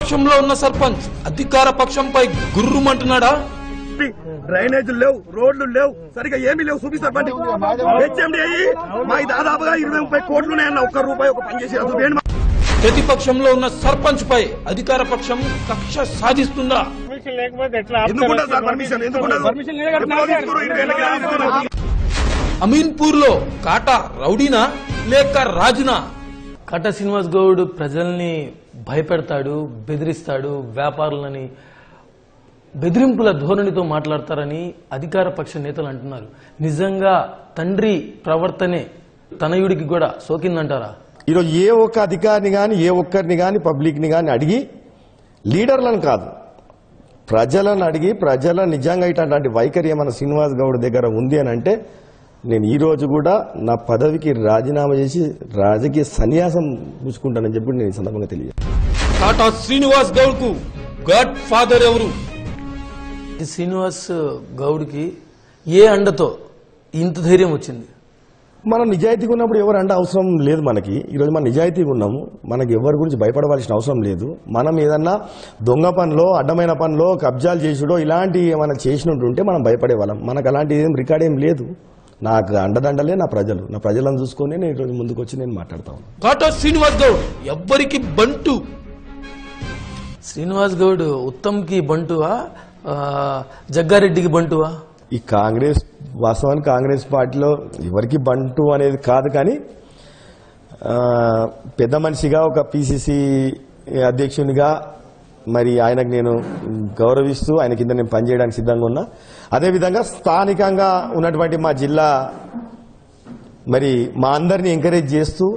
పక్షంలో ఉన్న సర్పంచ్ అధికార పక్షంపై గుర్రుమంటున్నాడా డ్రైనేజీలు లేవు రోడ్లు లేవు సరిగా ఏమీ లేవు చూపిస్తారు హెచ్ఎండి అయ్యి మాకు దాదాపుగా ఇరవై ముప్పై కోట్లు ఉన్నాయన్న ఒక్క రూపాయి ఒక పని చేసి అది వేణు ప్రతిపక్షంలో ఉన్న సర్పంచ్ పై అధికార పక్షం కక్ష సాధిస్తుందా పర్మిషన్ లేకపోతే ఎట్లా ఎందుకుంటారు సార్ పర్మిషన్ ఎందుకుంటారు పర్మిషన్ లేదు కదా ఎప్పుడో తీసుకున్నారు, ఇరవై ఏళ్ళకి తీసుకున్నారు. అమీన్పూర్ లో కాటా రౌడీనా లేక రాజునా కట్ట శ్రీనివాస్ గౌడ్ ప్రజల్ని భయపెడతాడు బెదిరిస్తాడు వ్యాపారులని బెదిరింపుల ధోరణితో మాట్లాడతారని అధికార పక్ష నేతలు అంటున్నారు నిజంగా తండ్రి ప్రవర్తనే తనయుడికి కూడా సోకిందంటారా ఈరోజు ఏ ఒక్క అధికారిని కానీ ఏ ఒక్కరిని కానీ పబ్లిక్ని కానీ అడిగి లీడర్లను కాదు ప్రజలను అడిగి ప్రజల నిజంగా ఇట్లాంటి వైఖరి ఏమైనా శ్రీనివాస్ గౌడ్ దగ్గర ఉంది అని అంటే నేను ఈ రోజు కూడా నా పదవికి రాజీనామా చేసి రాజకీయ సన్యాసం పుచ్చుకుంటానని చెప్పి నేను ఈ సందర్భంగా తెలియజేస్తాను కాటా శ్రీనివాస్ గౌడ్ కు గాడ్ ఫాదర్ ఎవరు ఈ శ్రీనివాస్ గౌడ్కి ఏ అండతో ఇంత ధైర్యం వచ్చింది మనం నిజాయితీగా ఉన్నప్పుడు ఎవరు అంటే అవసరం లేదు మనకి ఈరోజు మనం నిజాయితీగా ఉన్నాము మనకి ఎవరి గురించి భయపడవలసిన అవసరం లేదు మనం ఏదన్నా దొంగ పనిలో అడ్డమైన పనిలో కబ్జాలు చేసుడో ఇలాంటి ఏమైనా చేసినట్టుంటే మనం భయపడే వాళ్ళం మనకు అలాంటి ఏం రికార్డ్ ఏం లేదు నాకు అండదండలే నా ప్రజలు నా ప్రజలను చూసుకొని నేను ఈరోజు ముందుకు వచ్చి నేను మాట్లాడతాను కాటా శ్రీనివాస్ గౌడ్ ఎవ్వరికి బంటు శ్రీనివాస్ గౌడ్ ఉత్తమ్కి బంటువా ఆ, జగ్గారెడ్డికి బంటువా ఈ కాంగ్రెస్ వాస్తవానికి కాంగ్రెస్ పార్టీలో ఎవరికి బంటు అనేది కాదు కానీ ఆ, పెద్ద మనిషిగా ఒక పిసిసి అధ్యక్షునిగా మరి ఆయనకు నేను గౌరవిస్తూ ఆయన కింద నేను పనిచేయడానికి సిద్ధంగా ఉన్నా అదేవిధంగా స్థానికంగా ఉన్నటువంటి మా జిల్లా మరి మా అందరిని ఎంకరేజ్ చేస్తూ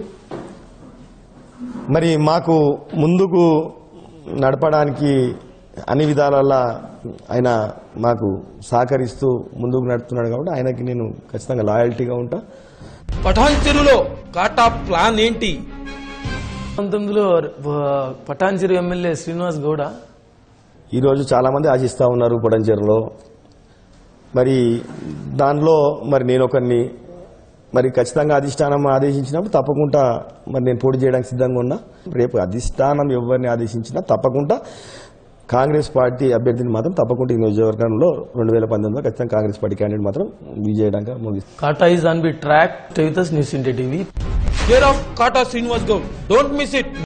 మరి మాకు ముందుకు నడపడానికి అన్ని విధాల ఆయన మాకు సహకరిస్తూ ముందుకు నడుపుతున్నాడు కాబట్టి ఆయనకి నేను ఖచ్చితంగా లాయల్టీగా ఉంటా పఠాన్ చెరువులో కాటా ప్లాన్ ఏంటి పంతొమ్మిదిలో ఆ, పటాన్చెరు ఎమ్మెల్యే శ్రీనివాస్ గౌడ ఈరోజు చాలామంది ఆశిస్తూ ఉన్నారు పొడంచేరులో మరి దానిలో మరి నేను ఒకరిని మరి ఖచ్చితంగా అధిష్టానం ఆదేశించినప్పుడు తప్పకుండా మరి నేను పోటీ చేయడానికి సిద్ధంగా ఉన్నా రేపు అధిష్టానం ఎవరిని ఆదేశించినా తప్పకుండా కాంగ్రెస్ పార్టీ అభ్యర్థిని మాత్రం తప్పకుండా ఈ నియోజకవర్గంలో రెండు వేల పంతొమ్మిదిలో ఖచ్చితంగా కాంగ్రెస్ పార్టీ క్యాండిడేట్ మాత్రం విజయడానికి ముగిస్తాను Kata is on be track with news India TV care of Kata Srinivas Goud don't miss it